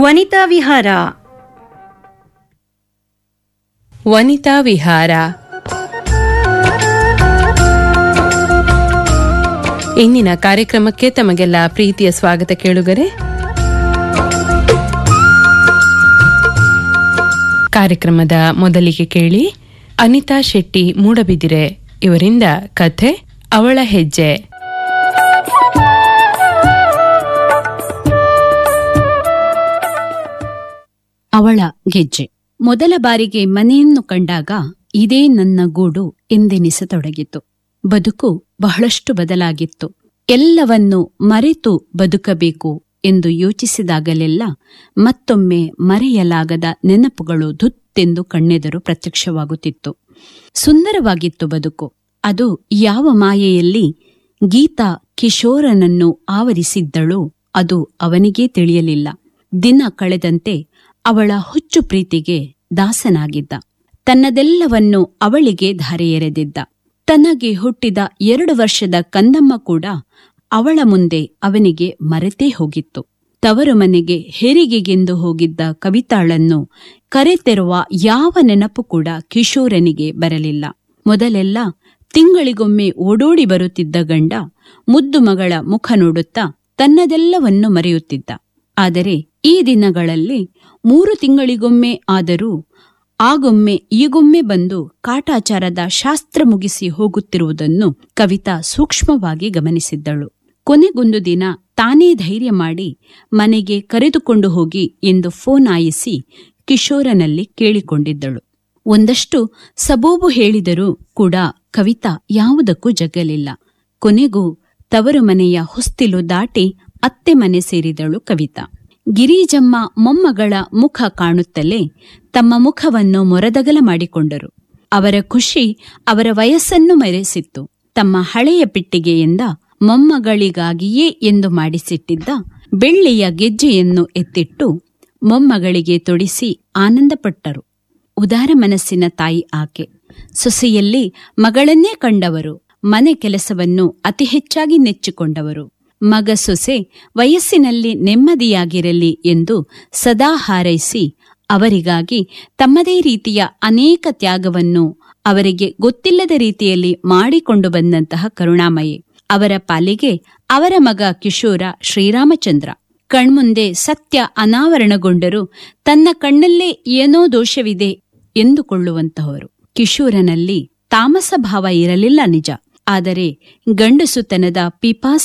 ವನಿತಾ ವಿಹಾರ ವನಿತಾ ವಿಹಾರ ಇಂದಿನ ಕಾರ್ಯಕ್ರಮಕ್ಕೆ ತಮಗೆಲ್ಲ ಪ್ರೀತಿಯ ಸ್ವಾಗತ ಕೇಳುಗರೆ ಕಾರ್ಯಕ್ರಮದ ಮೊದಲಿಗೆ ಕೇಳಿ ಅನಿತಾ ಶೆಟ್ಟಿ ಮೂಡಬಿದಿರೆ ಇವರಿಂದ ಕಥೆ ಅವಳ ಹೆಜ್ಜೆ ಅವಳ ಗೆಜ್ಜೆ ಮೊದಲ ಬಾರಿಗೆ ಮನೆಯನ್ನು ಕಂಡಾಗ ಇದೇ ನನ್ನ ಗೂಡು ಎಂದೆನಿಸತೊಡಗಿತು ಬದುಕು ಬಹಳಷ್ಟು ಬದಲಾಗಿತ್ತು ಎಲ್ಲವನ್ನು ಮರೆತು ಬದುಕಬೇಕು ಎಂದು ಯೋಚಿಸಿದಾಗಲೆಲ್ಲ ಮತ್ತೊಮ್ಮೆ ಮರೆಯಲಾಗದ ನೆನಪುಗಳು ಧುತ್ತೆಂದು ಕಣ್ಣೆದರು ಪ್ರತ್ಯಕ್ಷವಾಗುತ್ತಿತ್ತು ಸುಂದರವಾಗಿತ್ತು ಬದುಕು ಅದು ಯಾವ ಮಾಯೆಯಲ್ಲಿ ಗೀತಾ ಕಿಶೋರನನ್ನು ಆವರಿಸಿದ್ದಳೋ ಅದು ಅವನಿಗೇ ತಿಳಿಯಲಿಲ್ಲ ದಿನ ಕಳೆದಂತೆ ಅವಳ ಹುಚ್ಚು ಪ್ರೀತಿಗೆ ದಾಸನಾಗಿದ್ದ ತನ್ನದೆಲ್ಲವನ್ನು ಅವಳಿಗೆ ಧಾರೆ ಎರೆದಿದ್ದ ತನಗೆ ಹುಟ್ಟಿದ ಎರಡು ವರ್ಷದ ಕಂದಮ್ಮ ಕೂಡ ಅವಳ ಮುಂದೆ ಅವನಿಗೆ ಮರೆತೇ ಹೋಗಿತ್ತು ತವರು ಮನೆಗೆ ಹೆರಿಗೆಗೆಂದು ಹೋಗಿದ್ದ ಕವಿತಾಳನ್ನು ಕರೆತೆರುವ ಯಾವ ನೆನಪು ಕೂಡ ಕಿಶೋರನಿಗೆ ಬರಲಿಲ್ಲ ಮೊದಲೆಲ್ಲ ತಿಂಗಳಿಗೊಮ್ಮೆ ಓಡೋಡಿ ಬರುತ್ತಿದ್ದ ಗಂಡ ಮುದ್ದು ಮಗಳ ಮುಖ ನೋಡುತ್ತಾ ತನ್ನದೆಲ್ಲವನ್ನು ಮರೆಯುತ್ತಿದ್ದ ಆದರೆ ಈ ದಿನಗಳಲ್ಲಿ ಮೂರು ತಿಂಗಳಿಗೊಮ್ಮೆ ಆದರೂ ಆಗೊಮ್ಮೆ ಈಗೊಮ್ಮೆ ಬಂದು ಕಾಟಾಚಾರದ ಶಾಸ್ತ್ರ ಮುಗಿಸಿ ಹೋಗುತ್ತಿರುವುದನ್ನು ಕವಿತಾ ಸೂಕ್ಷ್ಮವಾಗಿ ಗಮನಿಸಿದ್ದಳು ಕೊನೆಗೊಂದು ದಿನ ತಾನೇ ಧೈರ್ಯ ಮಾಡಿ ಮನೆಗೆ ಕರೆದುಕೊಂಡು ಹೋಗಿ ಎಂದು ಫೋನ್ ಆಯಿಸಿ ಕಿಶೋರನಲ್ಲಿ ಕೇಳಿಕೊಂಡಿದ್ದಳು ಒಂದಷ್ಟು ಸಬೂಬು ಹೇಳಿದರೂ ಕೂಡ ಕವಿತಾ ಯಾವುದಕ್ಕೂ ಜಗ್ಗಲಿಲ್ಲ ಕೊನೆಗೂ ತವರು ಮನೆಯ ಹೊಸ್ತಿಲು ದಾಟಿ ಅತ್ತೆ ಮನೆ ಸೇರಿದಳು ಕವಿತಾ ಗಿರಿಜಮ್ಮ ಮೊಮ್ಮಗಳ ಮುಖ ಕಾಣುತ್ತಲೇ ತಮ್ಮ ಮುಖವನ್ನು ಮೊರದಗಲ ಮಾಡಿಕೊಂಡರು ಅವರ ಖುಷಿ ಅವರ ವಯಸ್ಸನ್ನು ಮೆರೆಸಿತ್ತು ತಮ್ಮ ಹಳೆಯ ಪೆಟ್ಟಿಗೆಯಿಂದ ಮೊಮ್ಮಗಳಿಗಾಗಿಯೇ ಎಂದು ಮಾಡಿಸಿಟ್ಟಿದ್ದ ಬೆಳ್ಳಿಯ ಗೆಜ್ಜೆಯನ್ನು ಎತ್ತಿಟ್ಟು ಮೊಮ್ಮಗಳಿಗೆ ತೊಡಿಸಿ ಆನಂದಪಟ್ಟರು ಉದಾರ ಮನಸ್ಸಿನ ತಾಯಿ ಆಕೆ ಸೊಸೆಯಲ್ಲಿ ಮಗಳನ್ನೇ ಕಂಡವರು ಮನೆ ಕೆಲಸವನ್ನು ಅತಿ ಹೆಚ್ಚಾಗಿ ನೆಚ್ಚಿಕೊಂಡವರು ಮಗ ಸೊಸೆ ವಯಸ್ಸಿನಲ್ಲಿ ನೆಮ್ಮದಿಯಾಗಿರಲಿ ಎಂದು ಸದಾ ಹಾರೈಸಿ ಅವರಿಗಾಗಿ ತಮ್ಮದೇ ರೀತಿಯ ಅನೇಕ ತ್ಯಾಗವನ್ನು ಅವರಿಗೆ ಗೊತ್ತಿಲ್ಲದ ರೀತಿಯಲ್ಲಿ ಮಾಡಿಕೊಂಡು ಬಂದಂತಹ ಕರುಣಾಮಯಿ ಅವರ ಪಾಲಿಗೆ ಅವರ ಮಗ ಕಿಶೋರ ಶ್ರೀರಾಮಚಂದ್ರ ಕಣ್ಮುಂದೆ ಸತ್ಯ ಅನಾವರಣಗೊಂಡರೂ ತನ್ನ ಕಣ್ಣಲ್ಲೇ ಏನೋ ದೋಷವಿದೆ ಎಂದುಕೊಳ್ಳುವಂತಹವರು ಕಿಶೋರನಲ್ಲಿ ತಾಮಸ ಭಾವ ಇರಲಿಲ್ಲ ನಿಜ ಆದರೆ ಗಂಡಸುತನದ ಪಿಪಾಸ